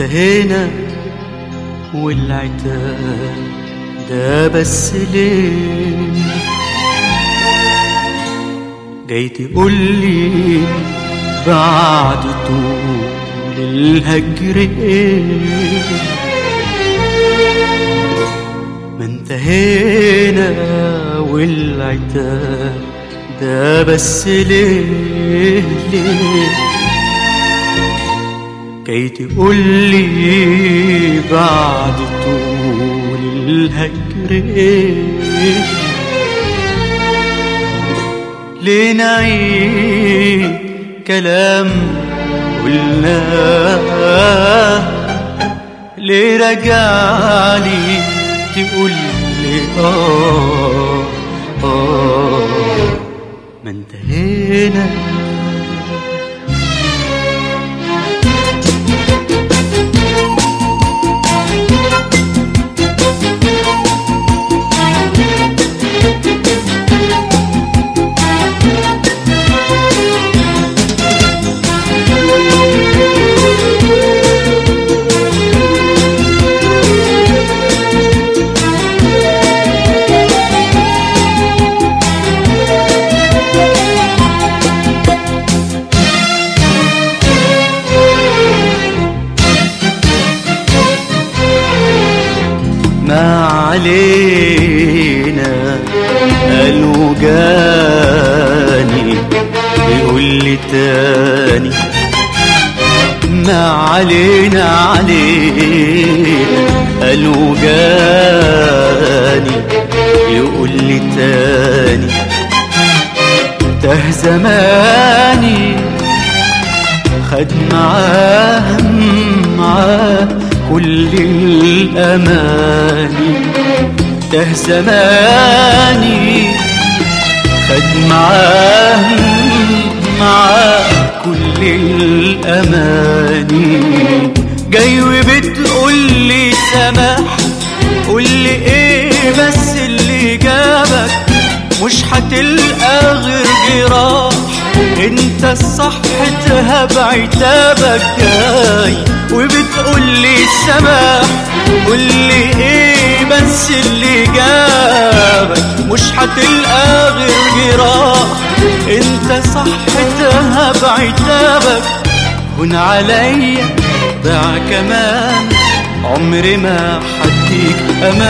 انتهينا والعتاب ده بس ليه جاي تقولي بعد طول الهجر ايه ما انتهينا والعتاب ده بس ليه ليه كي تقولي بعد طول الهجر ايه ليه نعيد كلام قلناه ليه رجعلي تقول لي اه اه ما انتهينا ما علينا قالوا جاني يقول لي تاني ما علينا علينا قالوا جاني يقول لي تاني ته زماني خد معاه معاه كل الأماني ده زماني خد معاه معاه كل الأماني جاي وبتقولي سماح قولي ايه بس اللي جابك مش هتلقى غير جراح انت الصح تهب عتابك جاي وبتقولي السماح قولي ايه بس اللي جابك مش هتلقى غير جراح انت صح تهب عتابك هون عليا ضاع كمان عمري ما حديك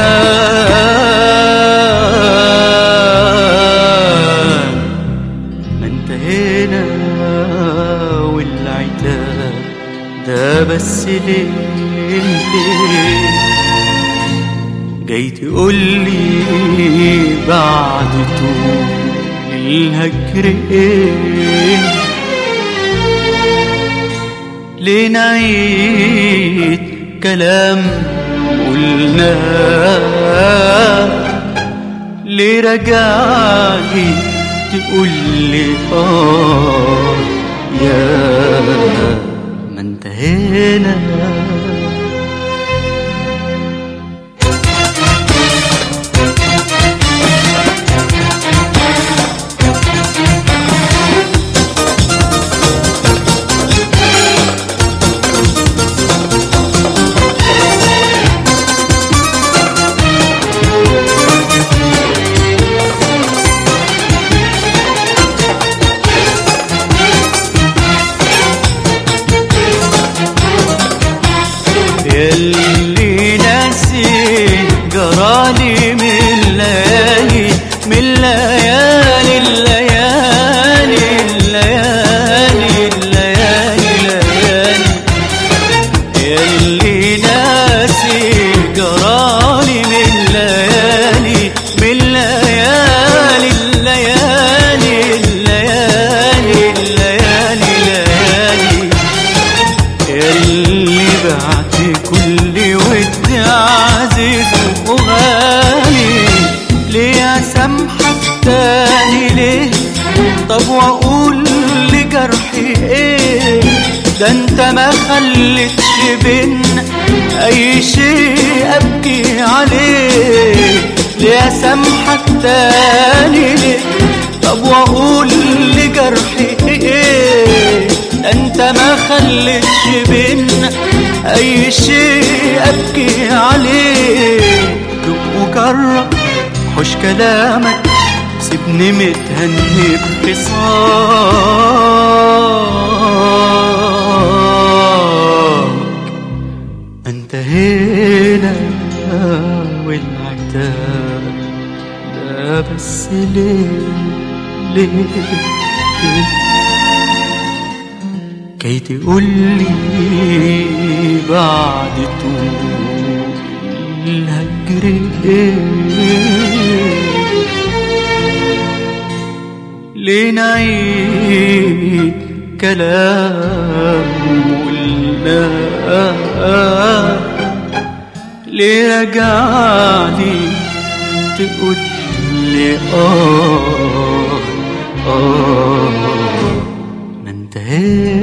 امان ما انتهينا والعتاب ده بس ليه ليه جاي تقولي بعد طول الهجر ايه ليه نعيد كلام قلناه ليه رجعلي تقول لي اه يا ما انتهينا يلي ناسي جرالي من الليالي من الليالي الليالي الليالي الليالي الليالي يلي ناسي جرالي من الليالي من الليالي الليالي الليالي الليالي الليالي اللي بعت كل ود عزيز وغالي ليه اسامحك تاني ليه طب واقول لجرحي ايه ده انت ما خلتش بينا اي شيء ابكي عليه ليه اسامحك تاني ليه طب واقول لجرحي ايه ده انت ما خلتش بينا اي شيء ابكي عليه دوق وجرب حوش كلامك سيبني متهني بخصامك انتهينا والعتاب لا بس ليه ليه كي تقولي بعد طول الهجر ايه ليه نعيد كلام ولا ليه رجعني تقول لي اه اه ما انتهيت